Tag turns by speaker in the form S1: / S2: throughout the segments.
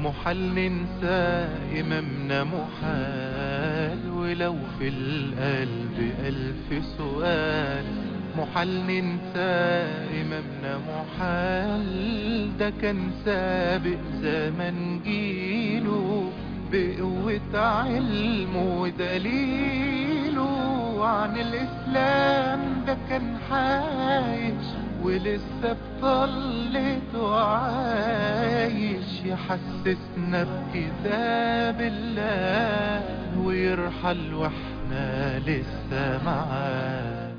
S1: محال ننسى إمامنا محال ولو في القلب ألف سؤال محال ننسى إمامنا محال ده كان سابق زمن جيله بقوة علمه ودليله عن الإسلام ده كان عايش ولسه بطلته عايش يحسسنا بكتاب الله ويرحل واحنا لسه معاه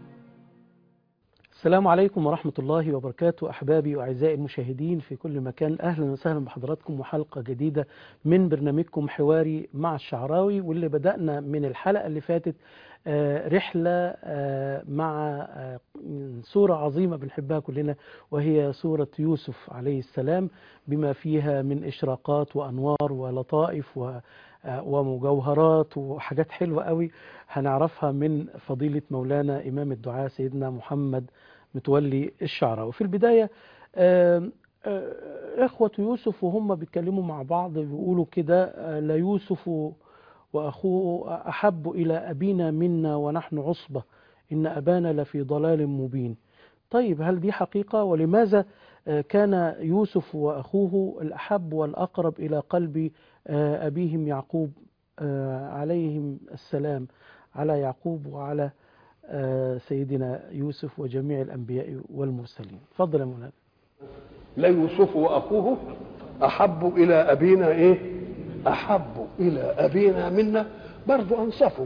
S2: السلام عليكم ورحمة الله وبركاته أحبابي وأعزائي المشاهدين في كل مكان أهلا وسهلا بحضراتكم وحلقة جديدة من برنامجكم حواري مع الشعراوي واللي بدأنا من الحلقة اللي فاتت آه، رحلة آه، مع آه، سورة عظيمة بنحبها كلنا وهي سورة يوسف عليه السلام بما فيها من إشراقات وأنوار ولطائف و ومجوهرات وحاجات حلوة قوي هنعرفها من فضيلة مولانا إمام الدعاء سيدنا محمد متولي الشعراوي في البداية آم، آه، إخوة يوسف وهم بيتكلموا مع بعض بيقولوا كده آه، لا يوسف وأخوه أحب إلى أبينا منا ونحن عصبة إن أبانا لفي ضلال مبين طيب هل دي حقيقة ولماذا آه، كان يوسف وأخوه الأحب والأقرب إلى قلب آه، أبيهم يعقوب آه، عليهم السلام على يعقوب وعلى آه، سيدنا يوسف وجميع الأنبياء والمرسلين فضل يا مولانا
S3: لا يوسف واخوه احب الى ابينا ايه احب الى ابينا منا برضو انصفوا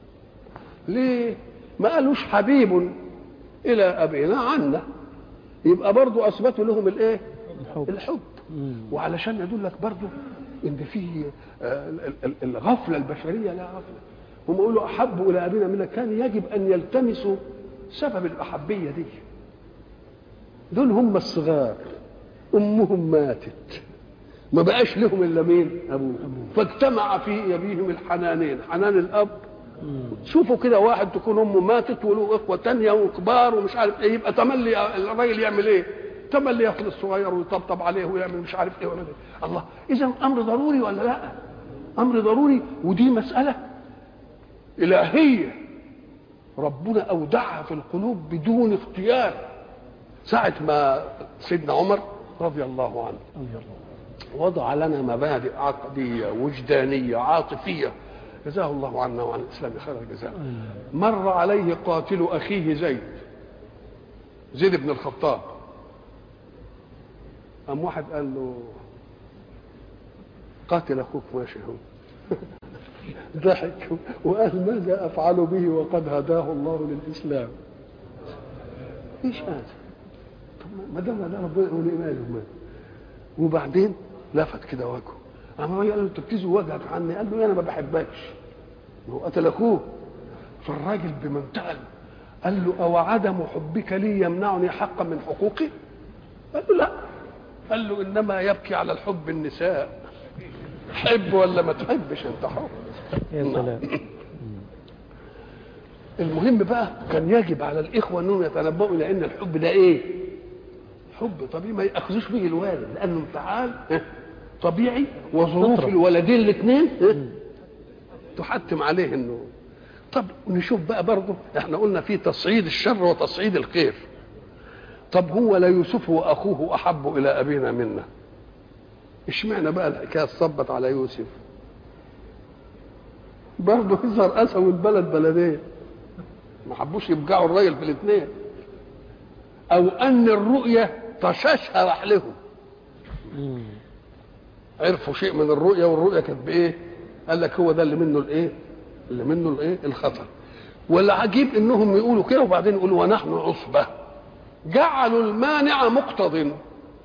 S3: ليه ما قالوش حبيب الى ابينا عنا يبقى برضو اثبتوا لهم الايه
S2: الحب
S3: الحب
S2: مم.
S3: وعلشان يدل لك برضو ان في آه، ال- ال- الغفله البشريه لا غفله هم يقولوا احب الى ابينا منا كان يجب ان يلتمسوا سبب الاحبيه دي دول هم الصغار امهم ماتت ما بقاش لهم الا مين ابوه فاجتمع في ابيهم الحنانين حنان الاب شوفوا كده واحد تكون امه ماتت وله اخوه تانية وكبار ومش عارف ايه يبقى تملي الراجل يعمل ايه؟ تملي ياخد الصغير ويطبطب عليه ويعمل مش عارف ايه ويعمل ايه الله اذا امر ضروري ولا لا؟ امر ضروري ودي مساله الهيه ربنا اودعها في القلوب بدون اختيار ساعه ما سيدنا عمر رضي الله عنه وضع لنا مبادئ عقديه وجدانيه عاطفيه جزاه الله عنا وعن الاسلام خير الجزاء مر عليه قاتل اخيه زيد زيد بن الخطاب قام واحد قال له قاتل اخوك ماشي هو ضحك وقال ماذا افعل به وقد هداه الله للاسلام ايش هذا طب ما دام ده ربنا يقول ايه ماله ماله وبعدين لفت كده وجهه قام الراجل قال له انت بتزوي وجهك عني قال له انا ما بحبكش هو قتل اخوه فالراجل بمنتهى قال له او عدم حبك لي يمنعني حقا من حقوقي قال له لا قال له انما يبكي على الحب النساء حب ولا ما تحبش انت حر
S2: يا سلام
S3: المهم بقى كان يجب على الاخوه انهم يتنبؤوا الى ان الحب ده ايه؟ حب طبيعي ما ياخذوش به الوالد لانه انفعال طبيعي وظروف
S2: فطرة.
S3: الولدين الاثنين تحتم عليه انه طب نشوف بقى برضه احنا قلنا في تصعيد الشر وتصعيد الخير طب هو لا يوسف واخوه احب الى ابينا منا اشمعنى بقى الحكايه صبت على يوسف برضه يظهر اسوي البلد بلدين ما حبوش يبقعوا الراجل في الاثنين او ان الرؤيه طشاشها راح لهم
S2: مم.
S3: عرفوا شيء من الرؤيه والرؤيه كانت بايه قال لك هو ده اللي منه الايه اللي منه الايه الخطر والعجيب انهم يقولوا كده وبعدين يقولوا ونحن عصبه جعلوا المانع مقتض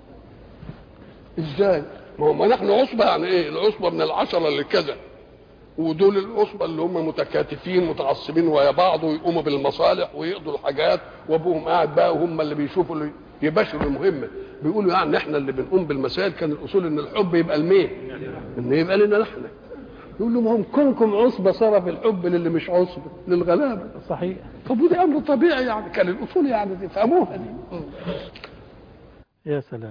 S3: ازاي ما هو ما نحن عصبه يعني ايه العصبه من العشره اللي كذا ودول العصبه اللي هم متكاتفين متعصبين ويا بعض ويقوموا بالمصالح ويقضوا الحاجات وابوهم قاعد بقى وهم اللي بيشوفوا اللي يباشروا المهمه بيقولوا يعني احنا اللي بنقوم بالمسائل كان الاصول ان الحب يبقى لمين؟ ان يبقى لنا نحن يقول لهم هم كونكم عصبه صرف الحب للي مش عصبه للغلابه
S2: صحيح
S3: طب ودي امر طبيعي يعني كان الاصول يعني تفهموها دي
S2: يا سلام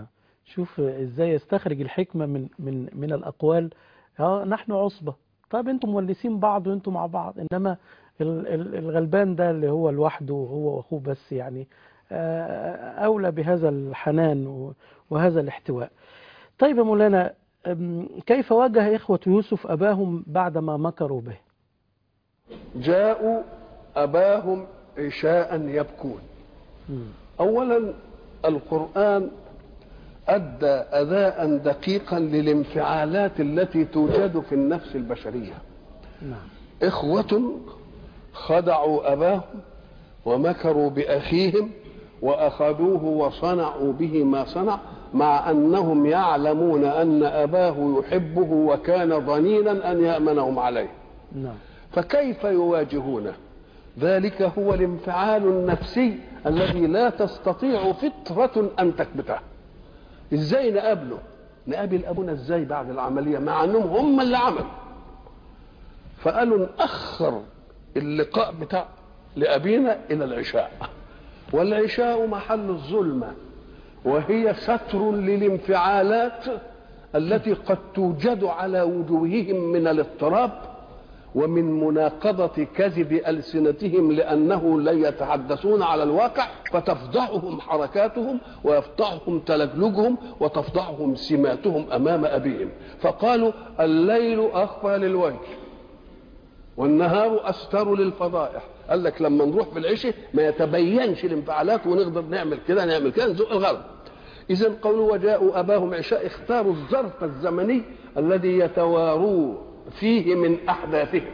S2: شوف ازاي يستخرج الحكمة من من من الأقوال اه نحن عصبة طيب انتم مولسين بعض وانتم مع بعض انما ال- ال- الغلبان ده اللي هو لوحده هو واخوه بس يعني آه، اولى بهذا الحنان و- وهذا الاحتواء طيب يا مولانا أم، كيف واجه إخوة يوسف أباهم بعدما مكروا به
S3: جاءوا أباهم عشاء يبكون
S2: مم.
S3: أولا القرآن أدى أداء دقيقا للانفعالات التي توجد في النفس البشرية
S2: نعم
S3: إخوة خدعوا أباهم ومكروا بأخيهم وأخذوه وصنعوا به ما صنع مع أنهم يعلمون أن أباه يحبه وكان ظنينا أن يأمنهم عليه
S2: نعم
S3: فكيف يواجهونه ذلك هو الانفعال النفسي الذي لا تستطيع فطرة أن تكبته ازاي نقابله نقابل ابونا ازاي بعد العملية مع انهم هم اللي عملوا فقالوا نأخر اللقاء بتاع لأبينا إلى العشاء والعشاء محل الظلمة وهي ستر للانفعالات التي قد توجد على وجوههم من الاضطراب ومن مناقضة كذب ألسنتهم لأنه لا يتحدثون على الواقع فتفضحهم حركاتهم ويفضحهم تلجلجهم وتفضحهم سماتهم أمام أبيهم فقالوا الليل أخفى للوجه والنهار أستر للفضائح قال لك لما نروح في العشاء ما يتبينش الانفعالات ونقدر نعمل كده نعمل كده نزق الغرب إذا قالوا وجاءوا أباهم عشاء اختاروا الظرف الزمني الذي يتواروا فيه من أحداثهم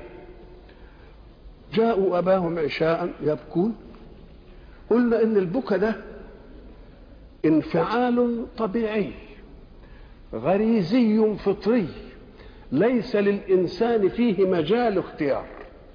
S3: جاءوا أباهم عشاء يبكون قلنا إن البكا ده انفعال طبيعي غريزي فطري ليس للإنسان فيه مجال اختيار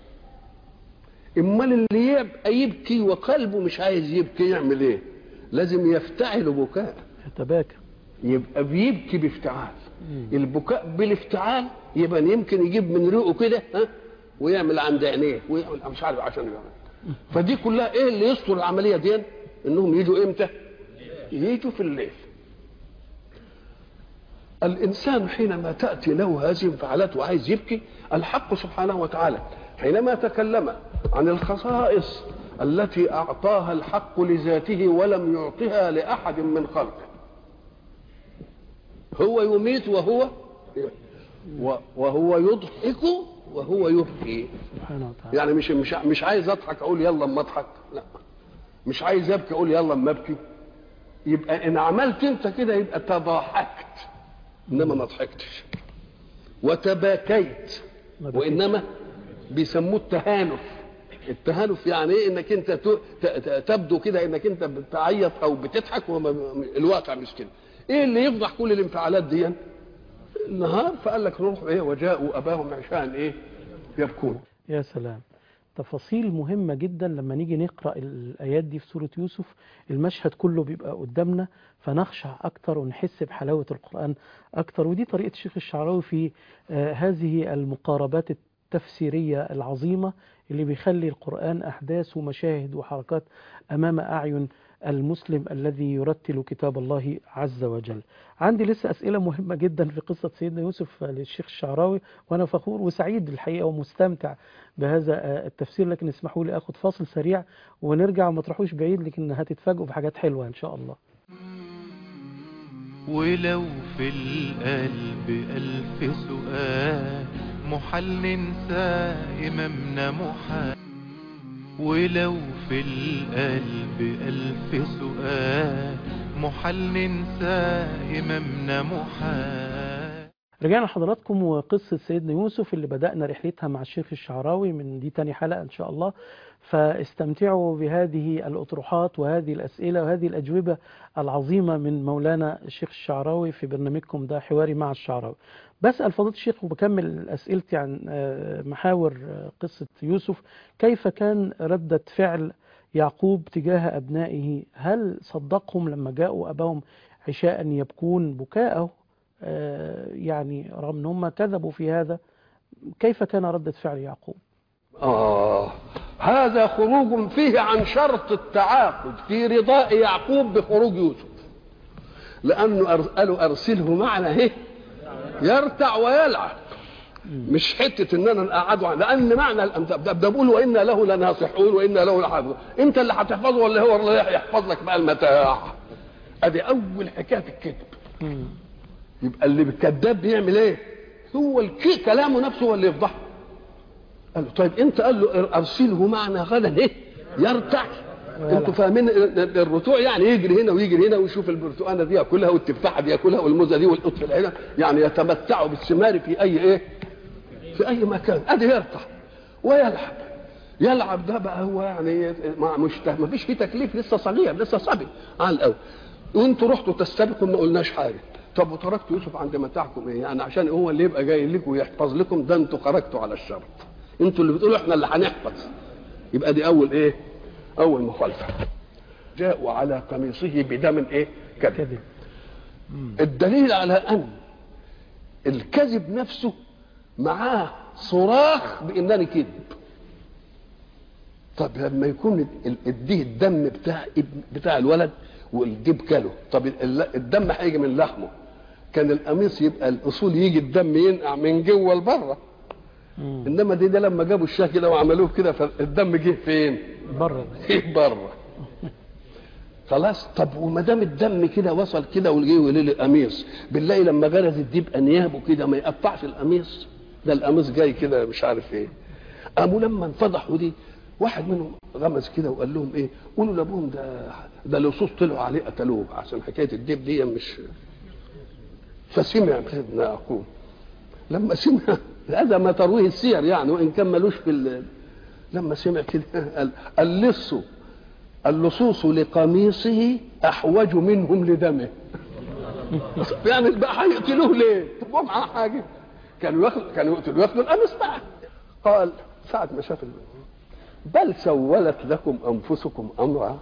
S3: امال اللي يبقى يبكي وقلبه مش عايز يبكي يعمل ايه لازم يفتعل بكاء
S2: يتباكى
S3: يبقى بيبكي بافتعال البكاء بالافتعال يبقى يمكن يجيب من ريقه كده ها ويعمل عند عينيه ويعمل مش عارف عشان يعمل فدي كلها ايه اللي يستر العمليه دي انهم يجوا امتى يجوا في الليل الانسان حينما تاتي له هذه الانفعالات وعايز يبكي الحق سبحانه وتعالى حينما تكلم عن الخصائص التي اعطاها الحق لذاته ولم يعطها لاحد من خلقه هو يميت وهو و- وهو يضحك وهو يبكي
S2: سبحانه وتعالى
S3: يعني مش مش مش عايز اضحك اقول يلا اما اضحك لا مش عايز ابكي اقول يلا اما ابكي يبقى ان عملت انت كده يبقى تضاحكت انما ما ضحكتش وتباكيت
S2: ما بكيتش.
S3: وانما بيسموه التهانف التهانف يعني ايه انك انت ت- ت- تبدو كده انك انت بتعيط او بتضحك وما الواقع مش كده ايه اللي يفضح كل الانفعالات دي النهار فقال لك نروح ايه وجاءوا اباهم عشان ايه يبكون
S2: يا سلام تفاصيل مهمة جدا لما نيجي نقرأ الآيات دي في سورة يوسف المشهد كله بيبقى قدامنا فنخشع أكتر ونحس بحلاوة القرآن أكتر ودي طريقة الشيخ الشعراوي في آه، هذه المقاربات التفسيرية العظيمة اللي بيخلي القرآن أحداث ومشاهد وحركات أمام أعين المسلم الذي يرتل كتاب الله عز وجل عندي لسه أسئلة مهمة جدا في قصة سيدنا يوسف للشيخ الشعراوي وأنا فخور وسعيد الحقيقة ومستمتع بهذا آه، التفسير لكن اسمحوا لي أخذ فاصل سريع ونرجع وما تروحوش بعيد لكن هتتفاجئوا بحاجات حلوة إن شاء الله
S1: ولو في القلب ألف سؤال محل ننسى إمامنا محال ولو في القلب ألف سؤال محل ننسى إمامنا محال
S2: رجعنا لحضراتكم وقصة سيدنا يوسف اللي بدأنا رحلتها مع الشيخ الشعراوي من دي تاني حلقة إن شاء الله فاستمتعوا بهذه الأطروحات وهذه الأسئلة وهذه الأجوبة العظيمة من مولانا الشيخ الشعراوي في برنامجكم ده حواري مع الشعراوي بسأل فضيلة الشيخ وبكمل أسئلتي عن آه، محاور آه، قصة يوسف كيف كان ردة فعل يعقوب تجاه أبنائه هل صدقهم لما جاءوا أباهم عشاء يبكون بكاءه آه، يعني رغم ان هم كذبوا في هذا كيف كان ردة فعل يعقوب
S3: آه هذا خروج فيه عن شرط التعاقد في رضاء يعقوب بخروج يوسف لانه أر- قالوا ارسله معنا ايه يرتع ويلعب مش حته ان انا نقعده عن- لان معنى الأم- ده ده بقول وانا له لناصحون وانا له لحافظون انت اللي هتحفظه ولا هو اللي يحفظ لك بقى المتاع ادي اول حكايه الكذب
S2: مم.
S3: يبقى اللي الكذاب بيعمل ايه هو الك- كلامه نفسه هو اللي يفضحه قال له طيب انت قال له ارسله معنا غدا ايه يرتع انتوا فاهمين الرتوع يعني يجري هنا ويجري هنا ويشوف البرتقانه دي ياكلها والتفاحه دي ياكلها والموزه دي والقطف العنب يعني يتمتعوا بالثمار في اي ايه في اي مكان ادي يرتع ويلعب يلعب ده بقى هو يعني ما مش ما فيش فيه تكليف لسه صغير لسه صبي على الاول وانتوا رحتوا تستبقوا ما قلناش حاجه طب وتركتوا يوسف عند متاعكم ايه يعني عشان هو اللي يبقى جاي لكم ويحفظ لكم ده انتوا خرجتوا على الشرط انتوا اللي بتقولوا احنا اللي هنحفظ يبقى دي اول ايه اول مخالفه جاءوا على قميصه بدم ايه كذب
S2: كذب
S3: الدليل على ان الكذب نفسه معاه صراخ بانني كذب طب لما يكون ال- اديه الدم بتاع ابن بتاع الولد والديب كله طب ال- الدم هيجي من لحمه كان القميص يبقى الاصول يجي الدم ينقع من جوه لبره
S2: مم.
S3: انما دي ده لما جابوا الشاه كده وعملوه كده فالدم جه فين؟
S2: بره
S3: جه بره خلاص طب وما دام الدم كده وصل كده وجه وليل القميص بالله لما غرز الديب انيابه كده ما يقطعش القميص ده القميص جاي كده مش عارف ايه قاموا لما انفضحوا دي واحد منهم غمز كده وقال لهم ايه قولوا لابوهم ده ده لصوص طلعوا عليه قتلوه عشان حكايه الديب دي مش فسمع سيدنا يعقوب لما سمع هذا ما ترويه السير يعني وان كان ملوش في ال- لما سمع كده قال اللص اللصوص لقميصه احوج منهم لدمه يعني بقى هيقتلوه ليه؟ طب هو معاه حاجه كانوا ياخدوا كانوا يقتلوا ياخدوا القميص بقى قال ساعة ما شاف ال- بل سولت لكم انفسكم امرا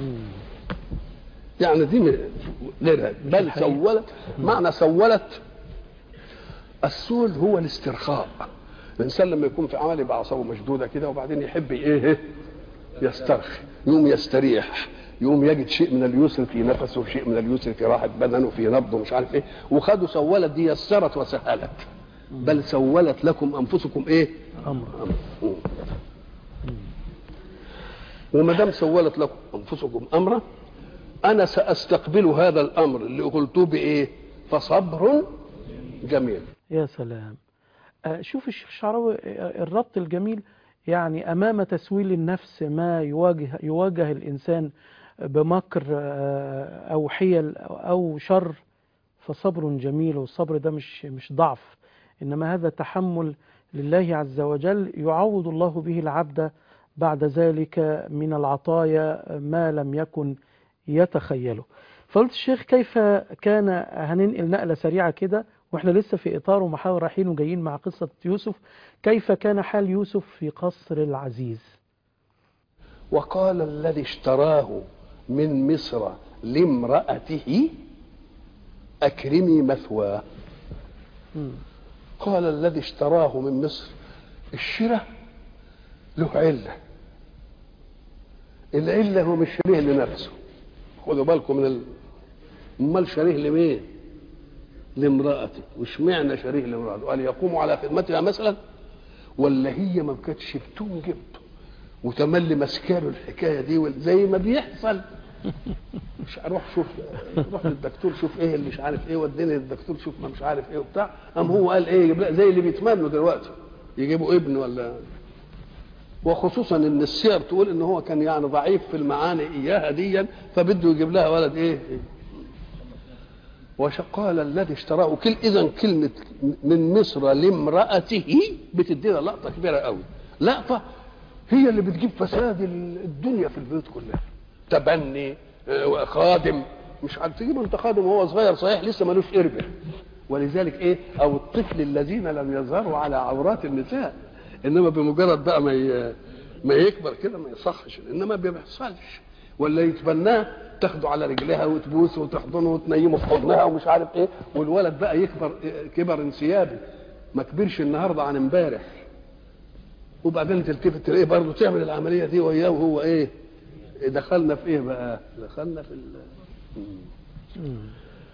S3: يعني دي م- غيرها بل
S2: الحقيقة.
S3: سولت معنى سولت السول هو الاسترخاء الانسان لما يكون في عمل يبقى اعصابه مشدوده كده وبعدين يحب ايه يسترخي يقوم يستريح يقوم يجد شيء من اليسر في نفسه شيء من اليسر في راحه بدنه في نبضه مش عارف ايه وخدوا سولت دي يسرت وسهلت بل سولت لكم انفسكم ايه
S2: امر
S3: أمر. وما دام سولت لكم انفسكم امرا انا ساستقبل هذا الامر اللي قلته بايه فصبر جميل
S2: يا سلام آه، شوف الشيخ الشعراوي آه، الربط الجميل يعني أمام تسويل النفس ما يواجه يواجه الإنسان بمكر آه، أو حيل أو شر فصبر جميل والصبر ده مش مش ضعف إنما هذا تحمل لله عز وجل يعوض الله به العبد بعد ذلك من العطايا ما لم يكن يتخيله فقلت الشيخ كيف كان هننقل نقلة سريعة كده واحنا لسه في اطار ومحاور رايحين وجايين مع قصة يوسف كيف كان حال يوسف في قصر العزيز
S3: وقال الذي اشتراه من مصر لامرأته أكرمي مثواه
S2: مم.
S3: قال الذي اشتراه من مصر الشراء له علة العلة هو مش شريه لنفسه خدوا بالكم من ال... امال شريه لمين لامرأته واشمعنى شريه لامرأته قال يقوم على خدمتها مثلا ولا هي ما كانتش بتنجب وتملي ماسكاله الحكايه دي وال- زي ما بيحصل مش هروح شوف روح للدكتور شوف ايه اللي مش عارف ايه وديني للدكتور شوف ما مش عارف ايه وبتاع قام هو قال ايه يجيب لها- زي اللي بيتمنوا دلوقتي يجيبوا ابن ولا وخصوصا ان السير تقول ان هو كان يعني ضعيف في المعاني اياها ديا فبده يجيب لها ولد ايه وقال الذي اشتراه كل اذا كلمه من مصر لامراته بتدينا لقطه كبيره قوي لقطه هي اللي بتجيب فساد الدنيا في البيوت كلها تبني آه، خادم مش عارف تجيب انت خادم وهو صغير صحيح لسه ملوش قربه ولذلك ايه او الطفل الذين لم يظهروا على عورات النساء انما بمجرد بقى ما ي- ما يكبر كده ما يصحش انما ما بيحصلش ولا يتبناه تاخده على رجلها وتبوسه وتحضنه وتنيمه في حضنها ومش عارف ايه والولد بقى يكبر كبر انسيابي ما كبرش النهارده عن امبارح وبعدين تلتفت تلاقيه برضه تعمل العمليه دي وياه وهو ايه دخلنا في ايه بقى دخلنا في ال...
S2: مم.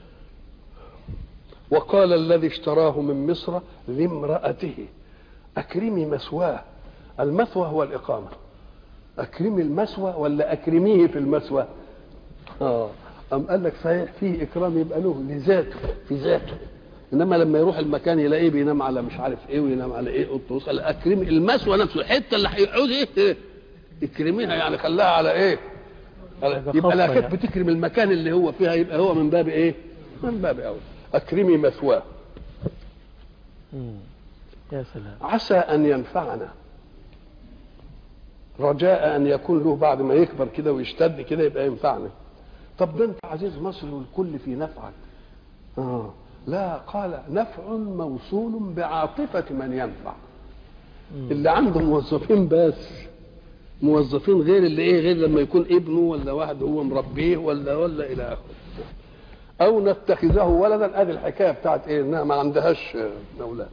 S3: وقال الذي اشتراه من مصر لامرأته أكرمي مثواه المثوى هو الإقامة أكرمي المثوى ولا أكرميه في المثوى آه أم قال لك صحيح فيه إكرام يبقى له لذاته في ذاته انما لما يروح المكان يلاقيه بينام على مش عارف ايه وينام على ايه قط وصل اكرمي المثوى نفسه الحته اللي هيعوز ايه اكرميها يعني خلاها على ايه على-
S2: حاجة
S3: يبقى
S2: خاصة
S3: لا كيف
S2: يعني.
S3: بتكرم المكان اللي هو فيها يبقى هو من باب ايه من باب اول اكرمي مثواه
S2: مم. يا سلام
S3: عسى ان ينفعنا رجاء ان يكون له بعد ما يكبر كده ويشتد كده يبقى ينفعنا طب ده انت عزيز مصر والكل في نفعك آه. لا قال نفع موصول بعاطفة من ينفع
S2: مم.
S3: اللي عنده موظفين بس موظفين غير اللي ايه غير لما يكون ابنه ولا واحد هو مربيه ولا ولا الى اخره او نتخذه ولدا ادي الحكايه بتاعت ايه انها ما عندهاش آه، اولاد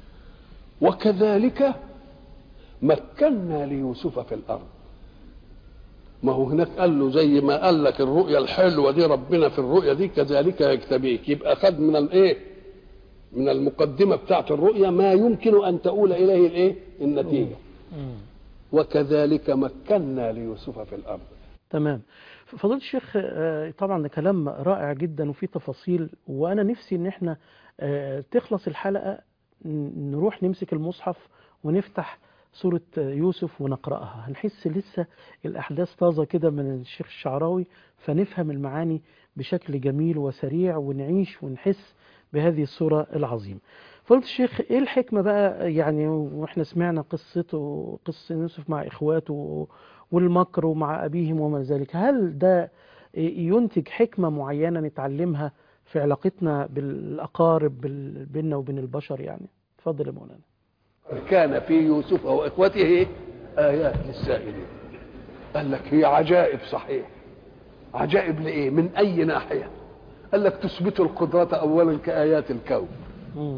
S3: وكذلك مكنا ليوسف في الارض ما هو هناك قال له زي ما قال لك الرؤيا الحلوه دي ربنا في الرؤيا دي كذلك يجتبيك يبقى خد من الايه من المقدمه بتاعت الرؤيا ما يمكن ان تؤول اليه الايه النتيجه
S2: مم.
S3: وكذلك مكنا ليوسف في الارض
S2: تمام فضيلة الشيخ آه، طبعا ده كلام رائع جدا وفيه تفاصيل وانا نفسي ان احنا آه، تخلص الحلقة ن- نروح نمسك المصحف ونفتح سورة آه، يوسف ونقرأها هنحس لسه الأحداث طازة كده من الشيخ الشعراوي فنفهم المعاني بشكل جميل وسريع ونعيش ونحس بهذه الصورة العظيمة فضيلة الشيخ ايه الحكمة بقى يعني واحنا سمعنا قصته قصة يوسف مع اخواته والمكر مع أبيهم وما ذلك هل ده ينتج حكمة معينة نتعلمها في علاقتنا بالأقارب بال- بيننا وبين البشر يعني اتفضل يا مولانا
S3: كان في يوسف واخوته إيه؟ ايات للسائلين قال لك هي عجائب صحيح عجائب لايه من اي ناحيه قال لك تثبت القدرة اولا كايات الكون
S2: مم.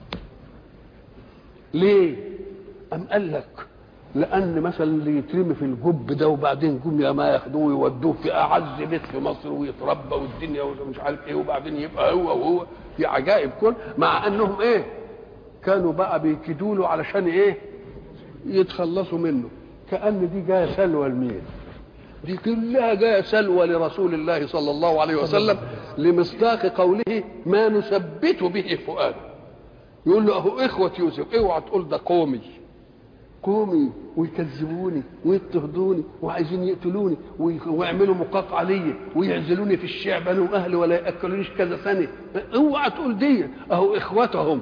S3: ليه ام قال لك لان مثلا اللي يترمي في الجب ده وبعدين جم يا ما ياخدوه ويودوه في اعز بيت في مصر ويتربى والدنيا ومش عارف ايه وبعدين يبقى هو وهو في عجائب كون مع انهم ايه كانوا بقى بيكيدوا له علشان ايه يتخلصوا منه كان دي جايه سلوى لمين دي كلها جايه سلوى لرسول الله صلى الله عليه وسلم لمصداق قوله ما نثبت به فؤاده يقول له اهو اخوه يوسف اوعى تقول ده قومي قومي ويكذبوني ويضطهدوني وعايزين يقتلوني وي- ويعملوا مقاطعه ليا ويعزلوني في الشعب انا واهلي ولا ياكلونيش كذا سنه اوعى تقول دي اهو اخوتهم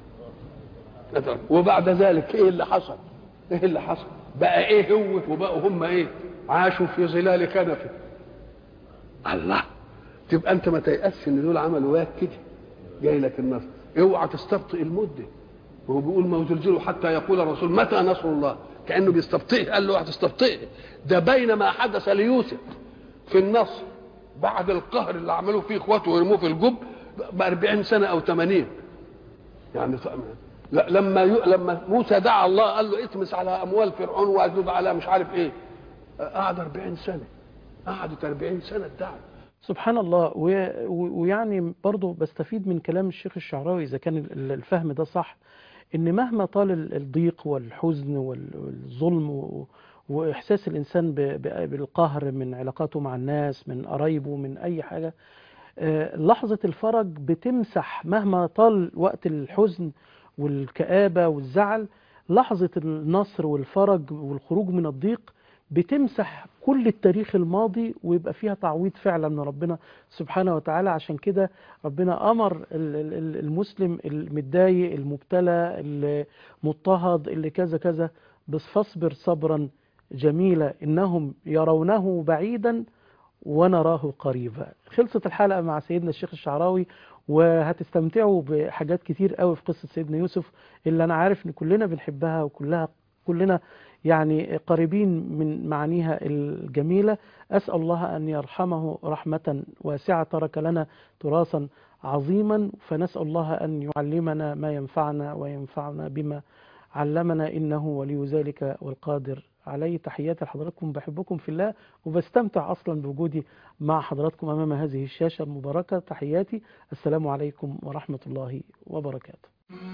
S3: وبعد ذلك ايه اللي حصل؟ ايه اللي حصل؟ بقى ايه هو وبقوا هم ايه؟ عاشوا في ظلال كنفه الله تبقى انت ما تيأسش ان دول عملوا وياك كده جاي لك النصر اوعى تستبطئ المده وهو بيقول ما زلزلوا حتى يقول الرسول متى نصر الله كانه بيستبطئ قال له اوعى تستبطئ ده بين ما حدث ليوسف في النصر بعد القهر اللي عملوه فيه اخواته ويرموه في الجب ب 40 سنه او 80 يعني ط- لا لما ي... لما موسى دعا الله قال له اطمس على اموال فرعون واجلب على مش عارف ايه قعد 40 سنه قعدت 40 سنه ادعوا
S2: سبحان الله و- و- ويعني برضو بستفيد من كلام الشيخ الشعراوي إذا كان ال- الفهم ده صح إن مهما طال ال- الضيق والحزن وال- والظلم و- وإحساس الإنسان ب- ب- بالقهر من علاقاته مع الناس من قرايبه من أي حاجة آه، لحظة الفرج بتمسح مهما طال وقت الحزن والكآبة والزعل لحظة النصر والفرج والخروج من الضيق بتمسح كل التاريخ الماضي ويبقى فيها تعويض فعلا من ربنا سبحانه وتعالى عشان كده ربنا أمر ال- ال- ال- المسلم المتضايق المبتلى المضطهد اللي كذا كذا بس فاصبر صبرا جميلا إنهم يرونه بعيدا ونراه قريبا خلصت الحلقة مع سيدنا الشيخ الشعراوي وهتستمتعوا بحاجات كتير قوي في قصة سيدنا يوسف اللي أنا عارف إن كلنا بنحبها وكلها كلنا يعني قريبين من معانيها الجميلة أسأل الله أن يرحمه رحمة واسعة ترك لنا تراثا عظيما فنسأل الله أن يعلمنا ما ينفعنا وينفعنا بما علمنا إنه ولي ذلك والقادر علي تحياتي لحضراتكم بحبكم في الله وبستمتع أصلا بوجودي مع حضراتكم أمام هذه الشاشة المباركة تحياتي السلام عليكم ورحمة الله وبركاته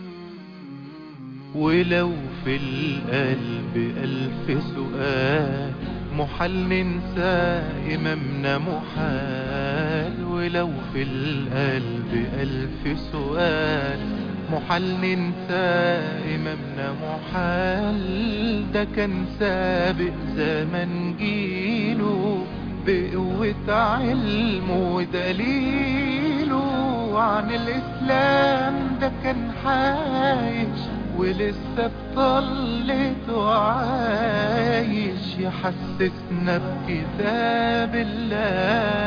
S1: ولو في القلب ألف سؤال محال ننسى إمامنا محال ولو في القلب ألف سؤال محال ننسى إمامنا محال ده كان سابق زمن جيله بقوة علمه ودليله عن الإسلام ده كان عايش ولسه بطلته عايش يحسسنا بكتاب الله